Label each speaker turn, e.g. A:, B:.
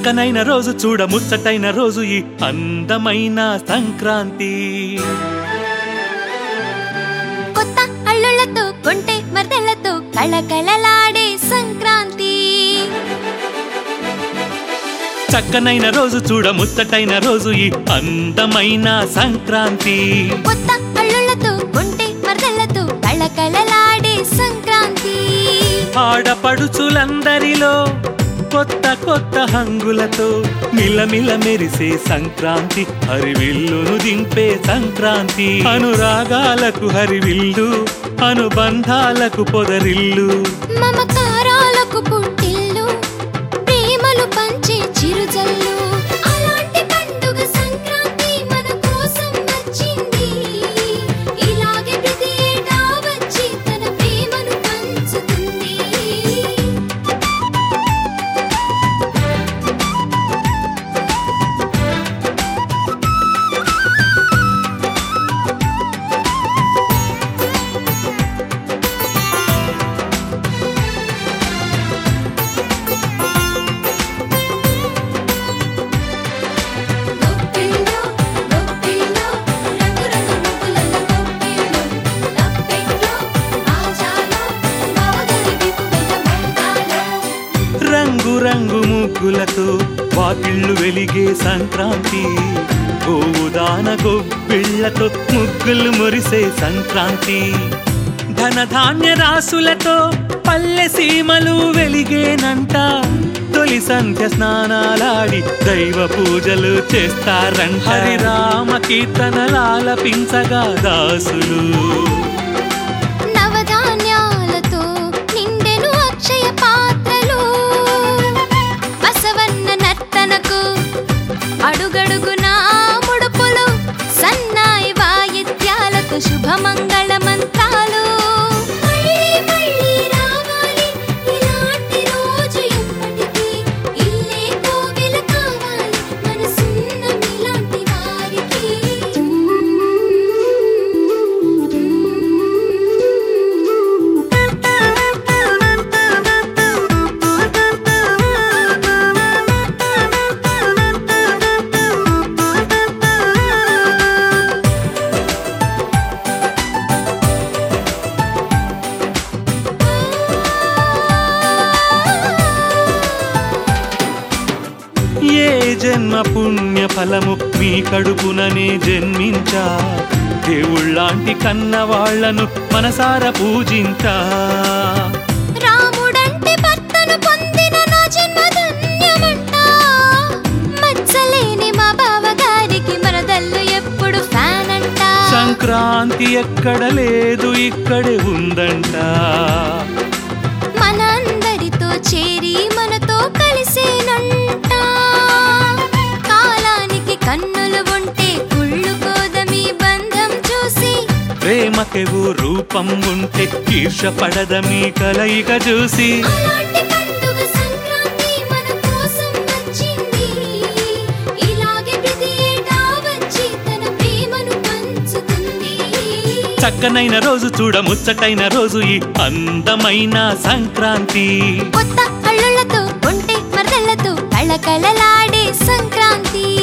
A: చక్కనైన రోజు చూడ ముచ్చటైన రోజు ఈ అందమైన సంక్రాంతి
B: కొత్త అల్లుళ్ళతో కొంటె మర్దెలతో కళకళలాడే సంక్రాంతి
A: చక్కనైన రోజు చూడ ముచ్చటైన రోజు ఈ అందమైన సంక్రాంతి
B: కొత్త అల్లుళ్ళతో కొంటె మర్దెలతో కళకళలాడే సంక్రాంతి
A: ఆడపడుచులందరిలో కొత్త కొత్త హంగులతో మిలమిల మెరిసే సంక్రాంతి హరివిల్లును దింపే సంక్రాంతి అనురాగాలకు హరివిల్లు అనుబంధాలకు పొదరిల్లు
B: మమకారాలకు పుట్టిల్లు ప్రేమలు పంచే చిరుజల్లు అలాంటి పండుగ సంక్రాంతి మన కోసం వచ్చింది ఇలాగే ప్రతి ఏటా వచ్చి తన ప్రేమను పంచుతుంది గొప్పిళ్ళు గొప్పిళ్ళు రంగు రంగు ముగ్గులలో గొప్పిళ్ళు తప్పెట్లో ఆచాలో బావగారి వీపు వెంట మోతాలో
A: రంగు రంగు ముగ్గులతో వాకిళ్ళు వెలిగే సంక్రాంతి గోవుదాన గొబ్బిళ్లతో ముగ్గులు మురిసే సంక్రాంతి ధనధాన్య రాసులతో పల్లె సీమలు వెలిగేనంట తొలి సంధ్య స్నానాలాడి దైవ పూజలు చేస్తారంట హరిరామ కీర్తనలాలపించగా దాసులు
B: నవధాన్యాలతో నిండెను అక్షయ పాత్రలు బసవన్న నర్తనకు అడుగడుగునా ముడుపులు సన్నాయి వాయిద్యాలతో శుభమంగళ మంత్రాలు మళ్ళీ మళ్ళీ రావాలి ఇలాంటి రోజు ఎప్పటికీ ఇల్లే కోవెల కావాలి మనసున్న మీలాంటి
A: ఏ జన్మ పుణ్య ఫలము మీ కడుపుననే జన్మించా దేవుళ్ళాంటి కన్నవాళ్లను మనసార పూజించా
B: రాముడంటే భర్తను పొందిన నా జన్మ ధన్యమంట మచ్చలేని మా బావగారికి మరదల్లు ఎప్పుడు ఫ్యాన్ అంట
A: సంక్రాంతి ఎక్కడ లేదు ఇక్కడే ఉందంట
B: మనందరితో చేరి మనతో కలిసేనంట కాలానికి కన్నులు ఉంటే కుళ్ళు కోదమి బంధం చూసి
A: ప్రేమకెవు రూపం ఉంటే ఈర్ష పడద మీ కలయిక చూసి
B: అలాంటి పండుగ సంక్రాంతి మన కోసం వచ్చింది ఇలాగే ప్రతి ఏటా వచ్చి తన ప్రేమను పంచుతుంది
A: చక్కనైన రోజు చూడ ముచ్చటైన రోజు ఈ అందమైన సంక్రాంతి
B: కొత్త అల్లుళ్ళతో కొంటె మరదళ్ళతో కళకళలాడే సంక్రాంతి